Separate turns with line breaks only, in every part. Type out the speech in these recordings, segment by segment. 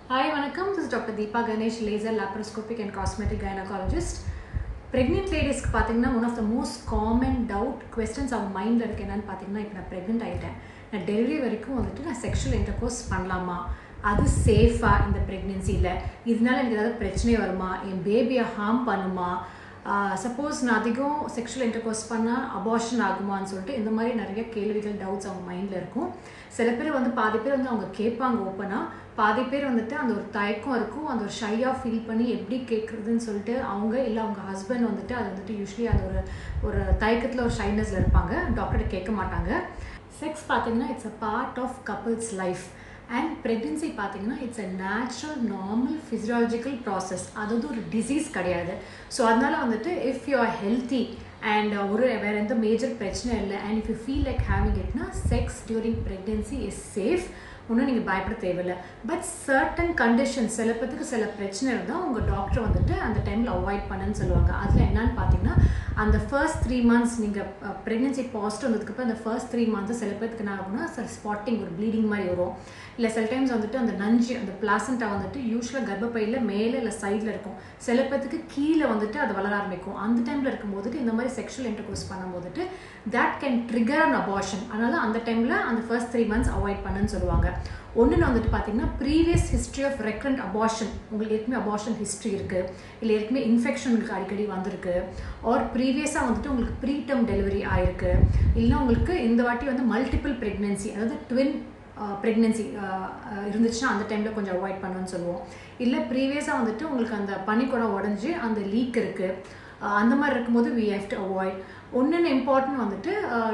hi வணக்கம் this doctor Deepa Ganesh laser laparoscopic and cosmetic gynaecologist pregnant லேடிஸ்க்கு பார்த்தீங்கன்னா one of the most common doubt questions அவங்க மைண்டில் இருக்கு என்னன்னு பார்த்தீங்கன்னா இப்போ நான் ப்ரெக்னென்ட் ஆகிட்டேன் நான் டெலிவரி வரைக்கும் வந்துட்டு நான் செக்ஷுவல் இன்டர்கோர்ஸ் பண்ணலாமா அது சேஃபா இந்த ப்ரெக்னென்சியில் இதனால எனக்கு ஏதாவது பிரச்சனை வருமா என் பேபியை ஹார்ம் பண்ணுமா சப்போஸ் நான் அதிகம் செக்ஷுவல் இன்டர்கோர்ஸ் பண்ணால் அபார்ஷன் ஆகுமான்னு சொல்லிட்டு இந்த மாதிரி நிறைய கேள்விகள் டவுட்ஸ் அவங்க மைண்டில் இருக்கும் சில பேர் வந்து பாதி பேர் வந்து அவங்க கேட்பாங்க ஓப்பனாக பாதி பேர் வந்துட்டு அந்த ஒரு தயக்கம் இருக்கும் அந்த ஒரு ஷையாக ஃபீல் பண்ணி எப்படி கேட்குறதுன்னு சொல்லிட்டு அவங்க இல்லை அவங்க ஹஸ்பண்ட் வந்துட்டு அது வந்துட்டு யூஸ்வலி அந்த ஒரு ஒரு தயக்கத்தில் ஒரு ஷைனஸில் இருப்பாங்க டாக்டர்கிட்ட கேட்க மாட்டாங்க செக்ஸ் பார்த்தீங்கன்னா it's a part of couples life and pregnancy பார்த்தீங்கன்னா it's a natural normal physiological process அது வந்து ஒரு டிசீஸ் கிடையாது ஸோ அதனால வந்துட்டு if you are healthy and ஒரு வேறு எந்த மேஜர் பிரச்சனை இல்லை and if you feel like having இட்னா sex during pregnancy is safe ஒன்றும் நீங்கள் பயப்பட தேவையில்லை பட் சர்டன் கண்டிஷன்ஸ் சில பேத்துக்கு சில பிரச்சனை இருந்தால் உங்கள் டாக்டர் வந்துட்டு அந்த டைமில் அவாய்ட் பண்ணுன்னு சொல்லுவாங்க அதில் என்னன்னு பார்த்தீங்கன்னா அந்த ஃபர்ஸ்ட் த்ரீ மந்த்ஸ் நீங்கள் ப்ரெக்னென்சி பாசிட்டிவ் வந்ததுக்கப்புறம் அந்த ஃபர்ஸ்ட் த்ரீ மந்த்ஸ் சில பேருக்கு என்ன ஆகும்னா சில ஸ்பாட்டிங் ஒரு ப்ளீடிங் மாதிரி வரும் இல்லை சில டைம்ஸ் வந்துட்டு அந்த நஞ்சு அந்த பிளாசண்டா வந்துட்டு யூஸ்வலாக கர்ப்பப்பையில் மேலே இல்லை சைடில் இருக்கும் சில பேத்துக்கு கீழே வந்துட்டு அது வளர ஆரம்பிக்கும் அந்த டைமில் இருக்கும்போதுட்டு இந்த மாதிரி செக்ஷுவல் இன்டர்கோர்ஸ் பண்ணும்போதுட்டு that can trigger an abortion அதனால அந்த டைமில் அந்த ஃபர்ஸ்ட் த்ரீ மந்த்ஸ் அவாய்ட் பண்ணுன்னு சொல்லுவாங்க ஒன்று வந்துட்டு பார்த்தீங்கன்னா previous history of recurrent abortion உங்களுக்கு ஏற்கனவே அபார்ஷன் ஹிஸ்ட்ரி இருக்குது இல்லை ஏற்கனவே இன்ஃபெக்ஷன் உங்களுக்கு அடிக்கடி வந்திருக்கு ஆர் ப்ரீவியஸாக வந்துட்டு உங்களுக்கு ப்ரீ டேர்ம் டெலிவரி ஆயிருக்கு இல்லைன்னா உங்களுக்கு இந்த வாட்டி வந்து மல்டிபிள் ப்ரெக்னென்சி அதாவது ட்வின் ப்ரெக்னென்சி இருந்துச்சுன்னா அந்த டைமில் கொஞ்சம் அவாய்ட் பண்ணுன்னு சொல்லுவோம் இல்லை ப்ரீவியஸாக வந்துட்டு உங்களுக்கு அந்த பனிக்கூடம் உடஞ்சி அந்த லீக் இருக்குது அந்த மாதிரி இருக்கும்போது வி ஹேவ் டு அவாய்ட் ஒன்று இம்பார்ட்டன்ட் வந்துட்டு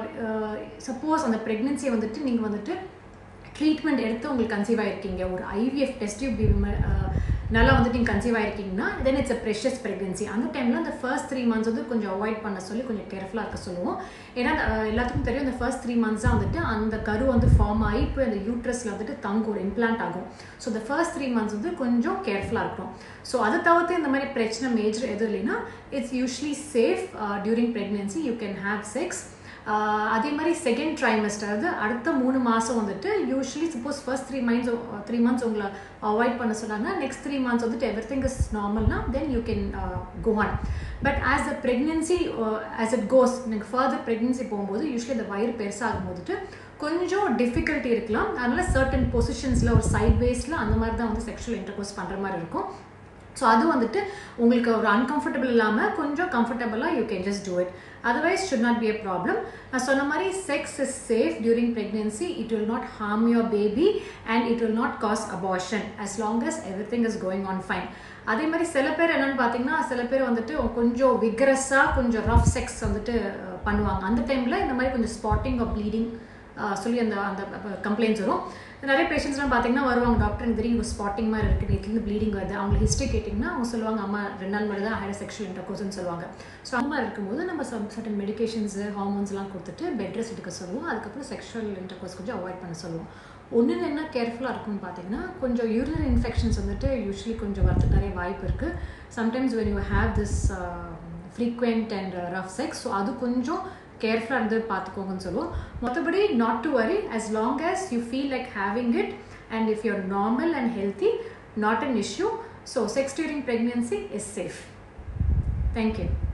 சப்போஸ் அந்த ப்ரெக்னென்சியை வந்துட்டு நீங்கள் வந்துட்டு ட்ரீட்மெண்ட் எடுத்து உங்களுக்கு கன்சீவ் ஆகிருக்கீங்க ஒரு ஐவிஎஃப் டெஸ்டிவ் நல்லா வந்துட்டு நீங்கள் கன்சீவ் ஆகிருக்கீங்கன்னா then it's a precious pregnancy அந்த டைமில் அந்த ஃபர்ஸ்ட் த்ரீ மந்த்ஸ் வந்து கொஞ்சம் அவாய்ட் பண்ண சொல்லி கொஞ்சம் கேர்ஃபுல்லாக இருக்க சொல்லுவோம் ஏன்னா எல்லாத்துக்கும் தெரியும் இந்த ஃபர்ஸ்ட் த்ரீ மந்த்ஸ் தான் வந்துட்டு அந்த கரு வந்து ஃபார்ம் ஆகி போய் அந்த யூட்ரஸில் வந்துட்டு தங்கும் ஒரு இம்ப்ளான்ட் ஆகும் ஸோ இந்த ஃபர்ஸ்ட் த்ரீ மந்த்ஸ் வந்து கொஞ்சம் கேர்ஃபுல்லாக இருக்கணும் ஸோ அதை தவிர்த்து இந்த மாதிரி பிரச்சனை மேஜர் எதுவும் இல்லைன்னா it's usually safe during pregnancy you can have sex அதே மாதிரி செகண்ட் ட்ரைமஸ்டர் அதாவது அடுத்த மூணு மாதம் வந்துட்டு usually suppose first three months three months உங்களை அவாய்ட் பண்ண சொன்னாங்க நெக்ஸ்ட் த்ரீ மந்த்ஸ் வந்துட்டு எவ்ரி திங் இஸ் நார்மல்னா then you can go on but as a pregnancy as it goes எனக்கு ஃபர்தர் ப்ரெக்னென்சி போகும்போது யூஸ்வலி அந்த வயிறு பெருசாகும் போதுட்டு கொஞ்சம் டிஃபிகல்ட்டி இருக்கலாம் அதனால் சர்டன் பொசிஷன்ஸில் ஒரு சைட் வேஸில் அந்த மாதிரி தான் வந்து செக்ஷுவல் இன்டர்கோர்ஸ் பண்ணுற மாதிரி இருக்கும் ஸோ அது வந்துட்டு உங்களுக்கு ஒரு அன்கம்ஃபர்டபுள் இல்லாமல் கொஞ்சம் கம்ஃபர்டபுளாக you can just do it otherwise should not be a problem நான் சொன்ன மாதிரி sex is safe during pregnancy it will not harm your baby and it will not cause abortion as long as everything is going on fine அதே மாதிரி சில பேர் என்னென்னு பார்த்தீங்கன்னா சில பேர் வந்துட்டு கொஞ்சம் விக்ரஸாக கொஞ்சம் ரஃப் செக்ஸ் வந்துட்டு பண்ணுவாங்க அந்த டைமில் இந்த மாதிரி கொஞ்சம் ஸ்பாட்டிங் ஆஃப் ப்ளீடிங் சொல்லி அந்த அந்த கம்ப்ளைண்ட்ஸ் வரும் நிறைய பேஷண்ட்ஸ்லாம் பார்த்தீங்கன்னா வருவாங்க டாக்டர் எனக்கு தெரியும் ஸ்பாட்டிங் மாதிரி இருக்குது நேற்றுலேருந்து ப்ளீடிங் வருது அவங்க ஹிஸ்ட்ரி கேட்டிங்கன்னா அவங்க சொல்லுவாங்க அம்மா ரெண்டு நாள் மட்டும் தான் ஹையர் செக்ஷுவல் இன்டர்கோர்ஸ்னு சொல்லுவாங்க ஸோ அந்த மாதிரி இருக்கும்போது நம்ம சம் சர்டன் மெடிகேஷன்ஸு ஹார்மோன்ஸ்லாம் கொடுத்துட்டு பெட் ரெஸ்ட் எடுக்க சொல்லுவோம் அதுக்கப்புறம் செக்ஷுவல் இன்டர்கோர்ஸ் கொஞ்சம் அவாய்ட் பண்ண சொல்லுவோம் ஒன்று என்ன கேர்ஃபுல்லாக இருக்கும்னு பார்த்தீங்கன்னா கொஞ்சம் யூரினரி இன்ஃபெக்ஷன்ஸ் வந்துட்டு யூஸ்வலி கொஞ்சம் வரதுக்கு நிறைய வாய்ப்பு இருக்குது sometimes when you have this frequent and rough sex so அது கொஞ்சம் கேர்ஃபுல்லாக இருந்து பார்த்துக்கோங்கன்னு சொல்லுவோம் மற்றபடி not to worry as long as you feel like having it and if you're normal and healthy not an issue so sex during pregnancy is safe thank you